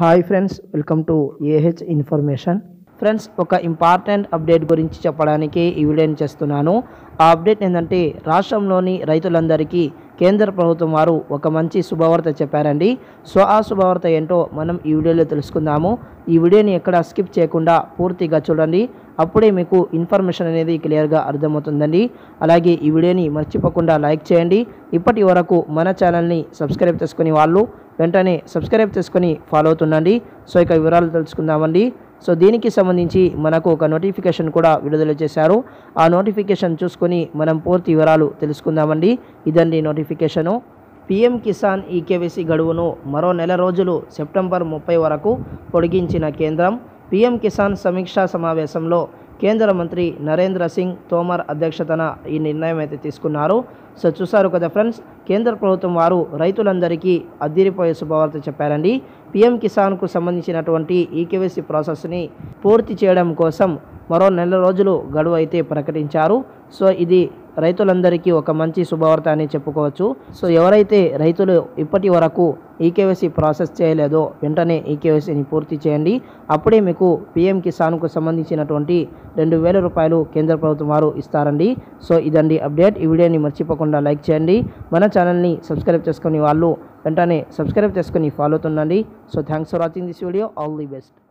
hi friends welcome to A H information friends ఒక important update గురించి చెప్పడానికి ఈ వీడియోని చేస్తున్నాను ఆ అప్డేట్ ఏంటంటే రాష్ట్రంలోని రైతులందరికీ కేంద్ర ప్రభుత్వం వారు ఒక మంచి శుభవార్త చెప్పారండి సో ఆ శుభవార్త ఏంటో మనం ఈ వీడియోలో తెలుసుకుందాము ఈ వీడియోని ఎక్కడ స్కిప్ చేయకుండా పూర్తిగా చూడండి అప్పుడే మీకు ఇన్ఫర్మేషన్ అనేది క్లియర్గా అర్థమవుతుందండి అలాగే ఈ వీడియోని మర్చిపోకుండా లైక్ చేయండి ఇప్పటి వరకు మన ఛానల్ని సబ్స్క్రైబ్ చేసుకుని వాళ్ళు వెంటనే సబ్స్క్రైబ్ చేసుకొని ఫాలో అవుతుండండి సో ఇక వివరాలు తెలుసుకుందామండి సో దీనికి సంబంధించి మనకు ఒక నోటిఫికేషన్ కూడా విడుదల చేశారు ఆ నోటిఫికేషన్ చూసుకొని మనం పూర్తి వివరాలు తెలుసుకుందామండి ఇదండి నోటిఫికేషను పిఎం కిసాన్ ఈకేవీసీ గడువును మరో నెల రోజులు సెప్టెంబర్ ముప్పై వరకు పొడిగించిన కేంద్రం పిఎం కిసాన్ సమీక్షా సమావేశంలో కేంద్ర మంత్రి నరేంద్ర సింగ్ తోమర్ అధ్యక్షతన ఈ నిర్ణయం అయితే తీసుకున్నారు సో చూసారు కదా ఫ్రెండ్స్ కేంద్ర ప్రభుత్వం వారు రైతులందరికీ అద్దిరిపోయే శుభవార్త చెప్పారండి పిఎం కిసాన్కు సంబంధించినటువంటి ఈకేవైసీ ప్రాసెస్ని పూర్తి చేయడం కోసం మరో నెల రోజులు గడువు అయితే ప్రకటించారు సో ఇది రైతులందరికీ ఒక మంచి శుభవార్త అని చెప్పుకోవచ్చు సో ఎవరైతే రైతులు ఇప్పటి వరకు ఈకేవైసీ ప్రాసెస్ చేయలేదో వెంటనే ఈకేవైసీని పూర్తి చేయండి అప్పుడే మీకు పిఎం కిసాన్కు సంబంధించినటువంటి రెండు వేల రూపాయలు కేంద్ర ప్రభుత్వం వారు ఇస్తారండి సో ఇదండి అప్డేట్ ఈ వీడియోని మర్చిపోకుండా లైక్ చేయండి మన ఛానల్ని సబ్స్క్రైబ్ చేసుకుని వాళ్ళు వెంటనే సబ్స్క్రైబ్ చేసుకుని ఫాలో అవుతుండండి so thanks for watching this video all the best